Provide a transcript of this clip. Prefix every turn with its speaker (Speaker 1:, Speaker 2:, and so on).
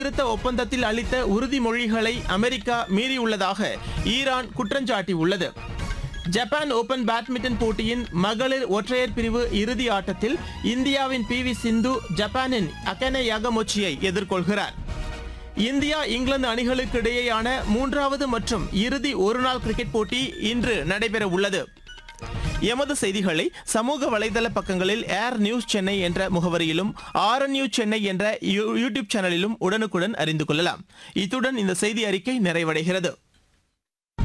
Speaker 1: நிறுத்த ஒப்பந்தத்தில் அளித்த உறுதிமொழிகளை அமெரிக்கா மீறியுள்ளதாக ஈரான் குற்றஞ்சாட்டியுள்ளது ஜப்பான் ஓபன் பேட்மிண்டன் போட்டியின் மகளிர் ஒற்றையர் பிரிவு இறுதி ஆட்டத்தில் இந்தியாவின் பி வி சிந்து ஜப்பானின் அகனே யாகமொச்சியை எதிர்கொள்கிறார் இந்தியா இங்கிலாந்து அணிகளுக்கு இடையேயான மூன்றாவது மற்றும் இறுதி ஒருநாள் கிரிக்கெட் போட்டி இன்று நடைபெற உள்ளது எமது செய்திகளை சமூக வலைதள பக்கங்களில் ஏர் நியூஸ் சென்னை என்ற முகவரியிலும் ஆர் நியூஸ் சென்னை என்ற யூ- யூடியூப் சேனலிலும் உடனுக்குடன் அறிந்து கொள்ளலாம் இத்துடன் இந்த செய்தி அறிக்கை நிறைவடைகிறது